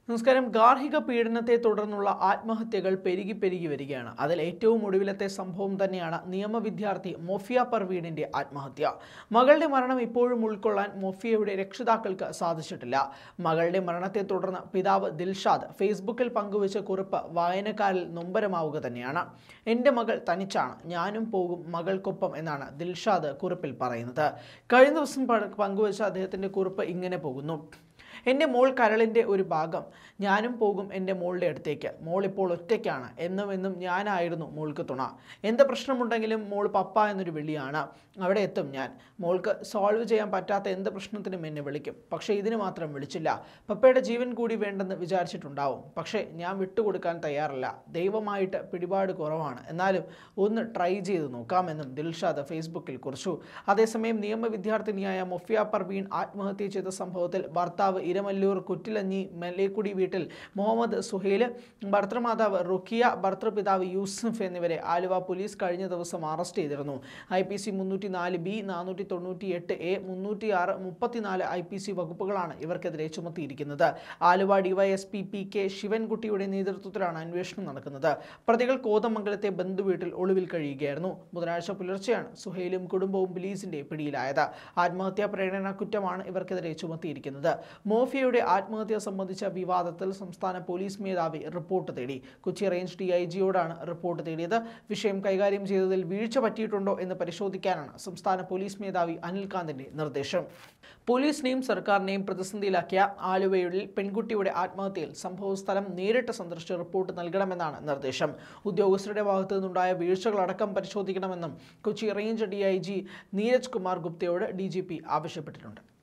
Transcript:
നമസ്കാരം ഗാർഹിക പീഡനത്തെ തുടർന്നുള്ള ആത്മഹത്യകൾ പെരുകി പെരുകി വരികയാണ് അതിൽ ഏറ്റവും ഒടുവിലത്തെ സംഭവം തന്നെയാണ് നിയമ വിദ്യാർത്ഥി മൊഫിയ പർവീണിന്റെ ആത്മഹത്യ മകളുടെ മരണം ഇപ്പോഴും ഉൾക്കൊള്ളാൻ മൊഫിയയുടെ രക്ഷിതാക്കൾക്ക് സാധിച്ചിട്ടില്ല മകളുടെ മരണത്തെ തുടർന്ന് പിതാവ് ദിൽഷാദ് ഫേസ്ബുക്കിൽ പങ്കുവച്ച കുറിപ്പ് വായനക്കാരിൽ നൊമ്പരമാവുക തന്നെയാണ് എൻ്റെ മകൾ തനിച്ചാണ് ഞാനും പോകും മകൾക്കൊപ്പം എന്നാണ് ദിൽഷാദ് കുറിപ്പിൽ പറയുന്നത് കഴിഞ്ഞ ദിവസം പ- പങ്കുവച്ച അദ്ദേഹത്തിൻ്റെ കുറിപ്പ് ഇങ്ങനെ പോകുന്നു എൻ്റെ മോൾ കരളിൻ്റെ ഒരു ഭാഗം ഞാനും പോകും എൻ്റെ മോളുടെ അടുത്തേക്ക് മോൾ ഇപ്പോൾ ഒറ്റയ്ക്കാണ് എന്നും എന്നും ഞാനായിരുന്നു മോൾക്ക് തുണ എന്ത് പ്രശ്നമുണ്ടെങ്കിലും മോൾ പപ്പ എന്നൊരു വിളിയാണ് അവിടെ എത്തും ഞാൻ മോൾക്ക് സോൾവ് ചെയ്യാൻ പറ്റാത്ത എന്ത് പ്രശ്നത്തിനും എന്നെ വിളിക്കും പക്ഷേ ഇതിന് മാത്രം വിളിച്ചില്ല പപ്പയുടെ ജീവൻ കൂടി വേണ്ടെന്ന് വിചാരിച്ചിട്ടുണ്ടാവും പക്ഷേ ഞാൻ വിട്ടുകൊടുക്കാൻ തയ്യാറല്ല ദൈവമായിട്ട് പിടിപാട് കുറവാണ് എന്നാലും ഒന്ന് ട്രൈ ചെയ്ത് നോക്കാമെന്നും ദിൽഷാദ് ഫേസ്ബുക്കിൽ കുറിച്ചു അതേസമയം നിയമ വിദ്യാർത്ഥിനിയായ മൊഫിയ പർവീൺ ആത്മഹത്യ ചെയ്ത സംഭവത്തിൽ ഭർത്താവ് ഇരമല്ലൂർ കുറ്റിലഞ്ഞി മല്ലേക്കുടി വീട്ടിൽ മുഹമ്മദ് സുഹൈൽ ഭർത്തൃമാതാവ് റുക്കിയ ഭർത്തൃപിതാവ് യൂസഫ് എന്നിവരെ ആലുവ പോലീസ് കഴിഞ്ഞ ദിവസം അറസ്റ്റ് ചെയ്തിരുന്നു ഐ പി സി മുന്നൂറ്റി നാല് ബി നാനൂറ്റി തൊണ്ണൂറ്റി എട്ട് എ മുന്നൂറ്റി ആറ് മുപ്പത്തിനാല് ഐ പി സി വകുപ്പുകളാണ് ഇവർക്കെതിരെ ചുമത്തിയിരിക്കുന്നത് ആലുവ ഡിവൈഎസ്പി പി കെ ശിവൻകുട്ടിയുടെ നേതൃത്വത്തിലാണ് അന്വേഷണം നടക്കുന്നത് പ്രതികൾ കോതമംഗലത്തെ ബന്ധുവീട്ടിൽ ഒളിവിൽ കഴിയുകയായിരുന്നു ബുധനാഴ്ച പുലർച്ചെയാണ് സുഹൈലും കുടുംബവും പോലീസിന്റെ പിടിയിലായത് ആത്മഹത്യാ പ്രേരണ കുറ്റമാണ് ഇവർക്കെതിരെ ചുമത്തിയിരിക്കുന്നത് മോഫിയയുടെ ആത്മഹത്യ സംബന്ധിച്ച വിവാദത്തിൽ സംസ്ഥാന പോലീസ് മേധാവി റിപ്പോർട്ട് തേടി കൊച്ചി റേഞ്ച് ഡി ഐ ജിയോടാണ് റിപ്പോർട്ട് തേടിയത് വിഷയം കൈകാര്യം ചെയ്തതിൽ വീഴ്ച പറ്റിയിട്ടുണ്ടോ എന്ന് പരിശോധിക്കാനാണ് സംസ്ഥാന പോലീസ് മേധാവി അനിൽകാന്തിന്റെ നിർദ്ദേശം പോലീസിനെയും സർക്കാരിനെയും പ്രതിസന്ധിയിലാക്കിയ ആലുവയിൽ പെൺകുട്ടിയുടെ ആത്മഹത്യയിൽ സംഭവസ്ഥലം നേരിട്ട് സന്ദർശിച്ച് റിപ്പോർട്ട് നൽകണമെന്നാണ് നിർദ്ദേശം ഉദ്യോഗസ്ഥരുടെ ഭാഗത്തു നിന്നുണ്ടായ വീഴ്ചകളടക്കം പരിശോധിക്കണമെന്നും Kochi range D I G Neeraj Kumar ഗുപ്തയോട് ഡി ജി പി ആവശ്യപ്പെട്ടിട്ടുണ്ട്